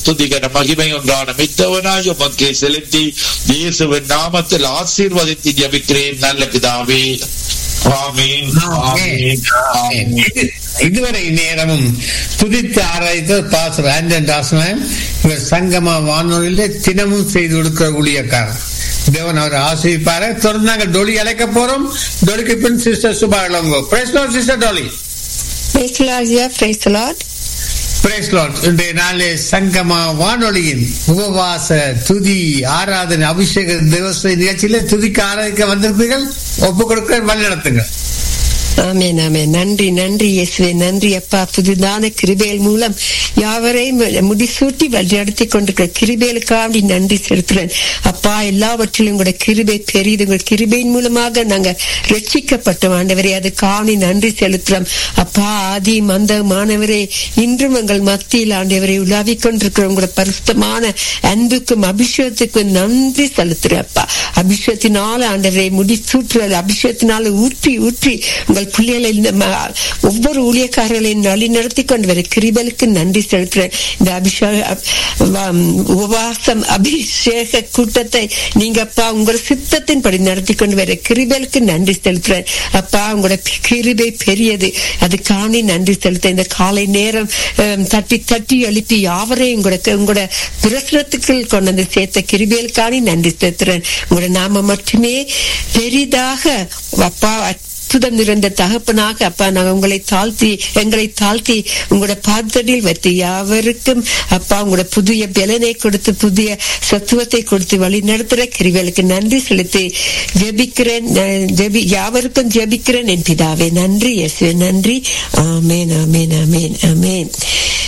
துதிகர மகிமை ஒன்றான மித்தவனாய் உமக்கே செலுத்தி இயேசுவின் நாமத்தில் ஆசீர்வதித்து ஜபிக்கிறேன் நல்ல பிதாவே ஆமீன் ஆமீன் ஆமீன் இது- இதுவரை நேரமும் துதித்து ஆராய்த்த பாஸ்டர் ஆண்டன் தாசமன் இவர் சங்கம வானொலியில தினமும் செய்து கொடுக்கிற ஊழியக்காரர் தேவன் அவர் ஆசிரிப்பாரு தொடர்ந்து நாங்க டொலி அழைக்க போறோம் டொலிக்கு பின் sister Subha Ilango praise lord sister Dolly Praise the Lord, yeah, praise the Lord. Praise lord இன்றைய நாளே சங்கம வானொலியின் உபவாச துதி ஆராதனை அபிஷேக திவச நிகழ்ச்சியில துதிக்க ஆராதிக்க வந்திருப்பீர்கள் ஒப்பு கொடுக்க வழி நடத்துங்க ஆமென் ஆமென் நன்றி நன்றி இயேசுவே நன்றி அப்பா புதுதான கிருபேல் மூலம் யாவரையும் முடிசூட்டி வழிநடத்தி கொண்டிருக்கிற கிருபேலுக்காண்டி நன்றி செலுத்துறேன் அப்பா எல்லாவற்றிலும் கூட கிருபை பெரியது உங்கள் கிருபையின் மூலமாக நாங்க ரட்சிக்கப்பட்டோம் ஆண்டவரே அது காணி நன்றி செலுத்துறோம் அப்பா ஆதி மந்த மாணவரே இன்றும் எங்கள் மத்தியில் ஆண்டவரை உலாவிக் கொண்டிருக்கிற உங்களோட பரிசுத்தமான அன்புக்கும் அபிஷேகத்துக்கும் நன்றி செலுத்துறேன் அப்பா அபிஷேகத்தினால ஆண்டவரை முடிசூற்றுறது அபிஷேகத்தினால ஊற்றி ஊற்றி உங்கள் பிள்ளைகளை இந்த ம- ஒவ்வொரு ஊழியக்காரர்களையும் வழி நடத்தி கொண்டு வர கிருபலுக்கு நன்றி செலுத்துறேன் இந்த அபிஷேக வ- உபவாசம் அபிஷேக கூட்டத்தை நீங்க அப்பா உங்களோட சித்தத்தின்படி நடத்தி கொண்டு வர கிருபலுக்கு நன்றி செலுத்துறேன் அப்பா உங்களோட பி- கிருபை பெரியது அது காணி நன்றி செலுத்த இந்த காலை நேரம் அஹ், தட்டி தட்டி எழுப்பி யாவரையும் உங்களோட உங்களோட பிரசுரத்துக்குள் கொண்டு வந்து சேர்த்த கிருபையில் காணி நன்றி செலுத்துறேன் உங்களோட நாம மட்டுமே பெரிதாக அப்பா அற்புதம் நிறைந்த தகப்பனாக அப்பா நாங்க உங்களை தாழ்த்தி எங்களை தாழ்த்தி உங்களோட பாதடியில் வைத்து யாவருக்கும் அப்பா உங்களோட புதிய பலனை கொடுத்து புதிய சத்துவத்தை கொடுத்து வழி நடத்துற கிரிகளுக்கு நன்றி செலுத்தி ஜெபிக்கிறேன் அஹ், ஜெபி யாவருக்கும் ஜெபிக்கிறேன் என் பிதாவே நன்றி இயேசுவே நன்றி ஆமேன் ஆமேன் ஆமேன் ஆமேன்